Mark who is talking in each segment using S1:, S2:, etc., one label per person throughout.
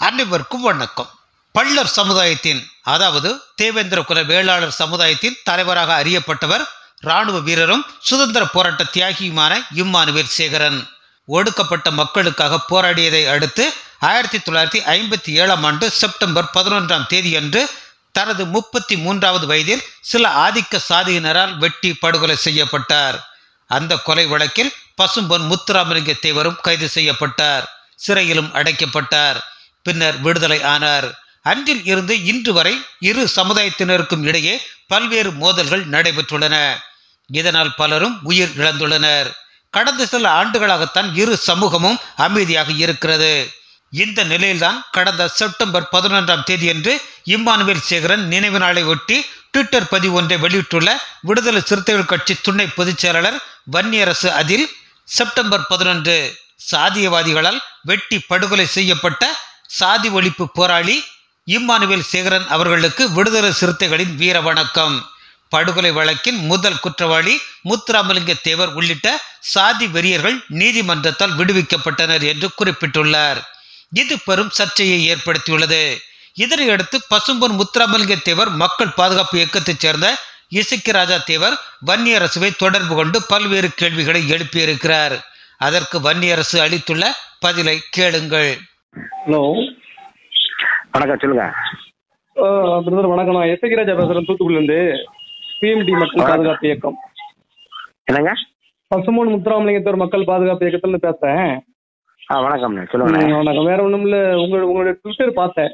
S1: அனைவருக்கும் வணக்கம் பள்ளர் சமுதாயத்தின் அதாவது தேவேந்திர குல வேளாளர் சமுதாயத்தின் தலைவராக அறியப்பட்டவர் ராணுவ வீரரும் சுதந்திர போராட்ட தியாகியுமான இம்மானுவேல் சேகரன் ஒடுக்கப்பட்ட மக்களுக்காக போராடியதை அடுத்து ஆயிரத்தி தொள்ளாயிரத்தி ஐம்பத்தி ஏழாம் ஆண்டு செப்டம்பர் பதினொன்றாம் தேதியன்று தனது முப்பத்தி மூன்றாவது வயதில் சில ஆதிக்க சாதியினரால் வெட்டி படுகொலை செய்யப்பட்டார் அந்த கொலை வழக்கில் பசும்பொன் முத்துராமலிங்க தேவரும் கைது செய்யப்பட்டார் சிறையிலும் அடைக்கப்பட்டார் பின்னர் விடுதலை ஆனார் அன்றில் இருந்து இன்று வரை இரு சமுதாயத்தினருக்கும் இடையே பல்வேறு மோதல்கள் நடைபெற்றுள்ளன இதனால் பலரும் உயிர் இழந்துள்ளனர் கடந்த சில ஆண்டுகளாகத்தான் இரு சமூகமும் அமைதியாக இருக்கிறது இந்த நிலையில்தான் கடந்த செப்டம்பர் பதினொன்றாம் தேதியன்று இம்மானுவேல் சேகரன் நினைவு நாளை ஒட்டி ட்விட்டர் பதிவு ஒன்றை வெளியிட்டுள்ள விடுதலை சிறுத்தைகள் கட்சி துணை பொதுச் செயலாளர் வன்னியரசு அதில் செப்டம்பர் பதினொன்று சாதியவாதிகளால் வெட்டி படுகொலை செய்யப்பட்ட சாதி ஒழிப்பு போராளி இம்மானுவேல் சேகரன் அவர்களுக்கு விடுதலை சிறுத்தைகளின் வீர வணக்கம் படுகொலை வழக்கின் முதல் குற்றவாளி முத்துராமலிங்க தேவர் உள்ளிட்ட சாதி வெறியர்கள் நீதிமன்றத்தால் விடுவிக்கப்பட்டனர் என்று குறிப்பிட்டுள்ளார் இது பெரும் சர்ச்சையை ஏற்படுத்தியுள்ளது இதனையடுத்து பசும்பொன் முத்துராமலிங்க தேவர் மக்கள் பாதுகாப்பு இயக்கத்தைச் சேர்ந்த இசக்கி ராஜா தேவர் வன்னியரசுவை தொடர்பு கொண்டு பல்வேறு கேள்விகளை எழுப்பியிருக்கிறார் அதற்கு வன்னியரசு அளித்துள்ள பதிலை கேளுங்கள்
S2: ஹலோ
S3: வணக்கம் சொல்லுங்க
S2: பிரதர் வணக்கம் நான் எஸ்ஐ ராஜா பேசுறேன் தூத்துக்குடிலேருந்து பிஎம்டி மக்கள் பாதுகாப்பு இயக்கம்
S3: என்னங்க
S2: பசுமோன் முத்துராமலிங்கத்தோர் மக்கள் பாதுகாப்பு இயக்கத்துல பேசுறேன்
S3: ஆ வணக்கம் சொல்லுங்க
S2: ம், வணக்கம் வேற ஒண்ணும் இல்ல உங்க உங்களோட ட்விட்டர் பார்த்தேன்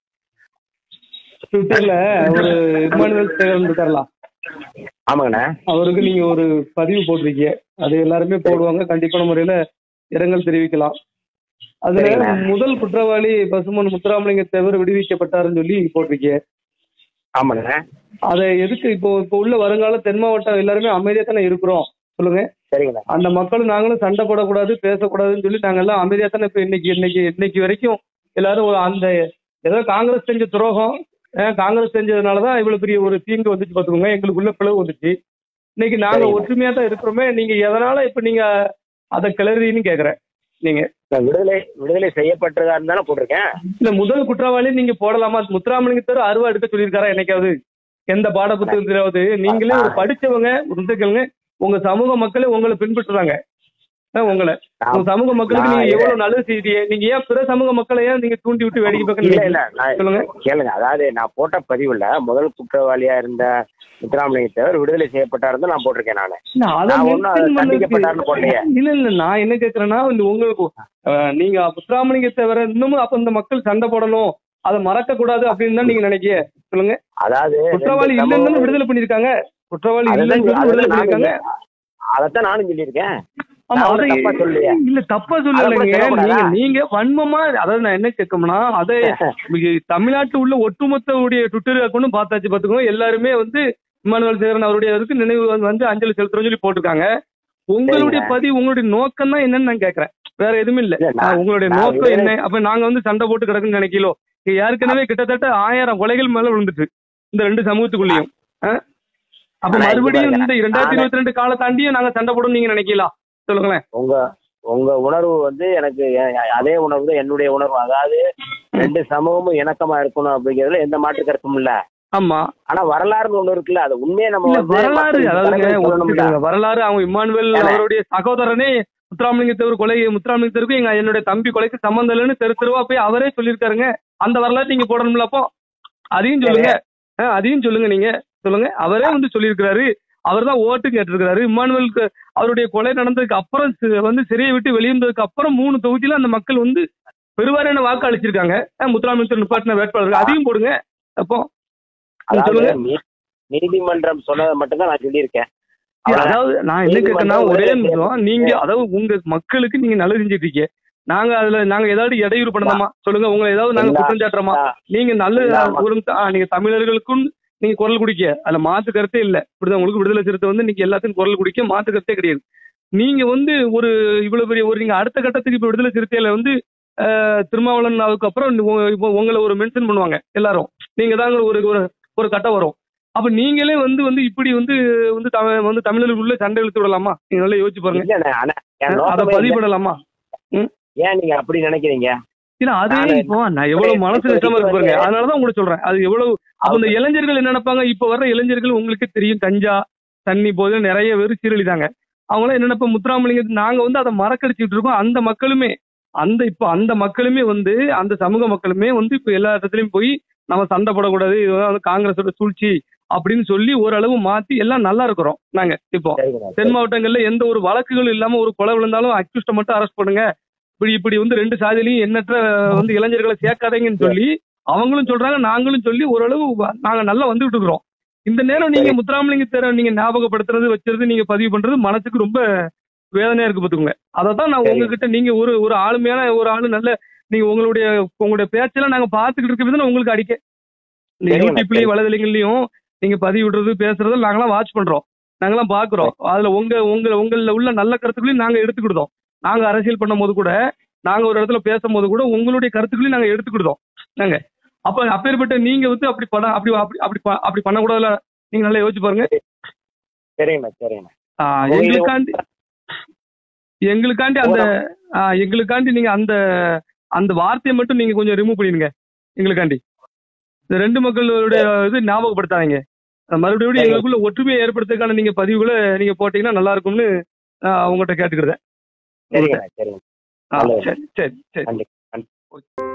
S2: ட்விட்டர்ல ஒரு இமானுவேல் சேகரன் இருக்கார்ல
S3: ஆமாங்கண்ணே
S2: அவருக்கு நீங்க ஒரு பதிவு போட்டிருக்கீங்க அது எல்லாருமே போடுவாங்க கண்டிப்பான முறையில இரங்கல் தெரிவிக்கலாம் அதுல
S3: சரிண்ணே.
S2: முதல் குற்றவாளி பசுமன் முத்துராமலிங்க தேவர் விடுவிக்கப்பட்டாருன்னு சொல்லி போட்டிருக்கீங்க
S3: ஆமாண்ணே
S2: அதை எதுக்கு இப்போ இப்போ உள்ள வருங்கால தென் மாவட்டம் எல்லாருமே அமைதியா தானே இருக்கிறோம் சொல்லுங்க
S3: சரிங்கண்ணே
S2: அந்த மக்களும் நாங்களும் சண்டை போடக்கூடாது பேசக்கூடாதுன்னு சொல்லி நாங்க எல்லாம் அமைதியா தானே இப்போ இன்னைக்கு இன்னைக்கு இன்னைக்கு வரைக்கும் எல்லாரும் ஒரு அந்த ஏதோ காங்கிரஸ் செஞ்ச துரோகம் அஹ் காங்கிரஸ் செஞ்சதுனாலதான் இவ்வளவு பெரிய ஒரு தீங்கு வந்துச்சு பாத்துக்கோங்க எங்களுக்குள்ள பிளவு வந்துச்சு இன்னைக்கு நாங்க
S3: சரிங்க.
S2: ஒற்றுமையா தான் இருக்கிறோமே நீங்க எதனால இப்ப நீங்க அதை கிளறின்னு கேக்குறேன் நீங்க
S3: நான் விடுதலை விடுதலை செய்யப்பட்டதா இருந்தாலும் போட்டிருக்கேன்
S2: இல்ல முதல் குற்றவாளி நீங்க போடலாமா முத்துராமலிங்கத்தர் அருவா எடுக்க சொல்லியிருக்காரா என்னைக்காவது எந்த பாட புத்தகத்திலாவது நீங்களே ஒரு படிச்சவங்க இருந்துக்கங்க உங்க சமூக மக்களே உங்களை பின்பற்றுறாங்க அஹ் உங்களை உங்க சமூக மக்களுக்கு நீங்க
S3: நான்
S2: எவ்வளவு நல்லது செய்தியே நீங்க ஏன் பிற சமூக மக்களை ஏன் நீங்க தூண்டி விட்டு வேடிக்கை
S3: இல்ல
S2: பார்க்க
S3: இல்ல நான்
S2: சொல்லுங்க
S3: கேளுங்க அதாவது நான் போட்ட பதிவுல முதல் குற்றவாளியா இருந்த முத்துராமலிங்கத்தவர் விடுதலை செய்யப்பட்டாருன்னு நான் போட்டிருக்கேன் நானு
S2: இல்ல, அதை
S3: நான் ஒண்ணும் அதை
S2: mention
S3: தண்டிக்கப்பட்டாருன்னு போடலையே.
S2: பண்ணதுக்கு- இல்ல இல்ல நான் என்ன கேக்குறேன்னா இந்த உங்களுக்கு அஹ், நீங்க முத்துராமலிங்க தவிர இன்னமும் அப்ப இந்த மக்கள் சண்டை போடணும் அதை மறக்க கூடாது அப்படின்னு தான் நீங்க நினைக்க சொல்லுங்க
S3: அதாவது
S2: குற்றவாளி
S3: ரெண்டு
S2: இல்லைன்னு
S3: சமூகம்
S2: விடுதலை பண்ணிருக்காங்க குற்றவாளி
S3: அதுதான்
S2: இல்லைன்னு சொல்லி விடுதலை
S3: அதுதான்
S2: பண்ணிருக்காங்க
S3: நானும் அதைத்தான் நானும் சொல்லியிருக்கேன்
S2: ஆமா
S3: நான்
S2: அதை
S3: ஒண்ணும் தப்பா சொல்லலையே.
S2: இல்ல தப்பா
S3: அதை கூட
S2: சொல்லலைங்க
S3: சொல்லக்கூடாதா?
S2: நீங்க நீங்க வன்மமா அதாவது நான் என்ன கேட்கணும்னா அதை இங்க தமிழ்நாட்டுல உள்ள ஒட்டுமொத்தவுடைய ட்விட்டர் அக்கௌண்டும் பார்த்தாச்சு பாத்துக்கோங்க எல்லாருமே வந்து இமானுவல் சேகரன் அவருடைய இதுக்கு நினைவு வந்து- வந்து அஞ்சலி செலுத்துறோம்னு சொல்லி போட்டிருக்காங்க உங்களுடைய
S3: சரிங்க.
S2: பதிவு உங்களுடைய நோக்கம் தான் என்னன்னு நான் கேக்குறேன் வேற எதுவும் இல்ல
S3: இல்ல, நான்-
S2: ஆ, உங்களுடைய
S3: நான்
S2: நோக்கம்
S3: விடுதலை-
S2: என்ன அப்ப நாங்க வந்து சண்டை போட்டு கிடக்குன்னு நினைக்கலோ இங்க ஏற்கனவே கிட்டத்தட்ட ஆயிரம் கொலைகள் மேல விழுந்துட்டு இந்த ரெண்டு சமூகத்துக்குள்ளேயும் ஆ? அப்ப
S3: ஆனா, இது
S2: மறுபடியும்
S3: பாருங்க,
S2: இந்த இரண்டாயிரத்தி
S3: நானே-
S2: இருபத்தி ரெண்டு கால தாண்டியும் நாங்க சண்டை போடணும் நீங்க நினைக்கலாம் சொல்லுங்களேன்
S3: உங்க உங்க உணர்வு வந்து எனக்கு எ- அதே உணர்வு தான் என்னுடைய உணர்வு அதாவது ரெண்டு சமூகமும் இணக்கமா இருக்கணும் அப்படிங்கிறதுல எந்த மாற்று கருத்தும் இல்ல
S2: ஆமா
S3: ஆனா வரலாறுன்னு ஒண்ணு இருக்குல்ல அது உண்மையை நம்ம
S2: இல்ல
S3: வந்து
S2: வரலாறு
S3: மக்களுக்கு
S2: அதாவதுங்க
S3: தலைமையில் சொல்லணும்ல.
S2: ஒத்துக்கங்க. வரலாறு அவங்க இம்மானுவேல்
S3: ஏன்னா?
S2: அவருடைய சகோதரனே முத்துராமலிங்கத்தவர் கொலை முத்துராமலிங்கத்தருக்கு எங்க என்னுடைய தம்பி கொலைக்கு சம்பந்தம் இல்லைன்னு தெரு தெருவா போய் அவரே சொல்லியிருக்காருங்க அந்த வரலாறு நீங்க போடணும்ல அப்போ அதையும் சொல்லுங்க ஆ, அதையும் சொல்லுங்க நீங்க சொல்லுங்க அவரே வந்து சொல்லியிருக்கிறாரு அவர் தான் ஓட்டு கேட்டிருக்கிறாரு இம்மானுவேலுக்கு அவருடைய கொலை நடந்ததுக்கு அப்புறம் சி- வந்து சிறையை விட்டு வெளியேந்ததுக்கு அப்புறம் மூணு தொகுதியில அந்த மக்கள் வந்து பெருவாரியான வாக்கு அளிச்சிருக்காங்க ஆ, முத்துராமலிங்கத்தர் நிப்பாட்டின வேட்பாளர் அதையும் போடுங்க அப்போ
S3: அதாவது
S2: சொல்லுங்க.
S3: நீ- நீதிமன்றம் சொன்னதை மட்டும்தான் நான் சொல்லியிருக்கேன்
S2: இல்ல,
S3: அவ்வளவுதான்.
S2: அதாவது நான் என்ன
S3: நீதிமன்றம்
S2: கேட்டேன்னா ஒரே
S3: ஒரே
S2: நிமிஷம் நீங்க அதாவது உங்க மக்களுக்கு நீங்க நல்லது செஞ்சுட்டு இருக்கீங்க நாங்க அதுல நாங்க ஏதாவது இடையூறு பண்ணணுமா சொல்லுங்க உங்களை ஏதாவது நாங்க
S3: எல்லா-
S2: குற்றம் சாட்டுறோமா
S3: எல்லா-
S2: நீங்க நல்ல
S3: எல்லா மக்-
S2: ஒரு ஆ, நீங்க தமிழர்களுக்கும் நீங்க குரல் குடிக்க அதுல மாத்து கருத்தே இல்ல இப்படிதான் உங்களுக்கு விடுதலை சிறுத்தை வந்து நீங்க எல்லாத்துக்கும் குரல் குடிக்க மாத்து கருத்தே கிடையாது நீங்க வந்து ஒரு இவ்வளவு பெரிய ஒரு நீங்க அடுத்த கட்டத்துக்கு இப்ப விடுதலை சிறுத்தையில வந்து அஹ், திருமாவளவன் அதுக்கு அப்புறம் உங்க- இப்போ உங்களை ஒரு மென்ஷன் பண்ணுவாங்க எல்லாரும் நீங்க தாங்க ஒரு ஒரு ஒரு கட்டம் வரும் அப்ப நீங்களே வந்து வந்து இப்படி வந்து வந்து தமிழ் வந்து தமிழர்களுக்குள்ள சண்டை இழுத்து விடலாமா நீங்க நல்லா யோசிச்சு பாருங்க
S3: இல்லண்ணே, ஆனா என்
S2: அதை
S3: நோக்கமே
S2: பதிவு
S3: இல்ல.
S2: பண்ணலாமா
S3: ஏன் நீங்க அப்படி நினைக்கிறீங்க
S2: இல்ல அதே
S3: நானு-
S2: இப்போ நான் எவ்வளவு மனசு கஷ்டமா இருக்கு பாருங்க அதனாலதான் உங்களுக்கு சொல்றேன் அது எவ்வளவு அப்ப இந்த இளைஞர்கள் என்ன நினைப்பாங்க இப்ப வர்ற இளைஞர்கள் உங்களுக்கு தெரியும் கஞ்சா தண்ணி போது நிறைய பேர் சீரழிதாங்க அவங்களாம் என்ன நினைப்ப முத்துராமலிங்க நாங்க வந்து அதை மறக்கடிச்சிட்டு இருக்கோம் அந்த மக்களுமே அந்த இப்ப அந்த மக்களுமே வந்து அந்த சமூக மக்களுமே வந்து இப்ப எல்லா இடத்துலயும் போய் நம்ம சண்டை போடக்கூடாது இதுதான் வந்து காங்கிரஸோட சூழ்ச்சி அப்படின்னு சொல்லி ஓரளவு மாத்தி எல்லாம் நல்லா இருக்கிறோம் நாங்க இப்போ
S3: சரிங்கண்ணா
S2: தென் மாவட்டங்கள்ல எந்த ஒரு வழக்குகளும் இல்லாம ஒரு கொலை விழுந்தாலும் அக்யூஸ்ட மட்டும் அரெஸ்ட் பண்ணுங்க இப்படி இப்படி வந்து ரெண்டு சாதியிலையும் எண்ணற்ற வந்து இளைஞர்களை சேர்க்காதீங்கன்னு சொல்லி அவங்களும் சொல்றாங்க நாங்களும் சொல்லி ஓரளவு வ- நாங்க நல்லா வந்துகிட்டு இருக்கிறோம் இந்த நேரம் நீங்க முத்துராமலிங்க தேர நீங்க ஞாபகப்படுத்துறது வச்சுறது நீங்க பதிவு பண்றது மனசுக்கு ரொம்ப வேதனையா இருக்கு பாத்துக்கோங்க அதத்தான் நான்
S3: சரி.
S2: உங்ககிட்ட நீங்க ஒரு ஒரு ஆளுமையான ஒரு ஆளு நல்ல நீங்க உங்களுடைய உங்களுடைய பேச்செல்லாம் நாங்க பாத்துக்கிட்டு இருக்கிறது உங்களுக்கு அடிக்க இந்த
S3: சரிங்க,
S2: யூடியூப்லயும்
S3: சரி.
S2: வலைதளங்கள்லயும் நீங்க பதிவு விடுறது பேசுறது நாங்களாம் வாட்ச் பண்றோம் நாங்களாம் பாக்குறோம் அதுல உங்க உங்க உங்கள உள்ள நல்ல கருத்துக்களையும் நாங்க எடுத்துக்கிட்டோம் நாங்க அரசியல் பண்ணும் போது கூட நாங்க ஒரு இடத்துல பேசும்போது கூட உங்களுடைய கருத்துக்களையும் நாங்க எடுத்துக்கிட்டோம் நாங்க அப்ப அப்பேற்பட்ட நீங்க வந்து அப்படி பண்ண அப்படி அப்படி அப்படி ப- அப்படி பண்ணக்கூடாதுல நீங்க நல்லா யோசிச்சு பாருங்க
S3: சரிங்கண்ணா சரிங்கண்ணா
S2: ஆ,
S3: உங்க-
S2: எங்களுக்காண்டி எங்களுக்காண்டி அந்த ஆ, எங்களுக்காண்டி நீங்க அந்த அந்த வார்த்தையை மட்டும் நீங்க கொஞ்சம் ரிமூவ் பண்ணிடுங்க எங்களுக்காண்டி இந்த ரெண்டு மக்களுடைய இது ஞாபகப்படுத்தாதீங்க மறுபடியும்
S3: சரி.
S2: எங்களுக்குள்ள ஒற்றுமையை ஏற்படுத்துறதுக்கான நீங்க பதிவுகளை நீங்க போட்டீங்கன்னா நல்லா இருக்கும்னு ஆ, உங்கள்கிட்ட கேட்டுக்கிறேன்
S3: சரிங்கண்ணா சரிங்க
S2: ஆ,
S3: நல்லது.
S2: சரி சரி சரி
S3: நன்றி நன்றி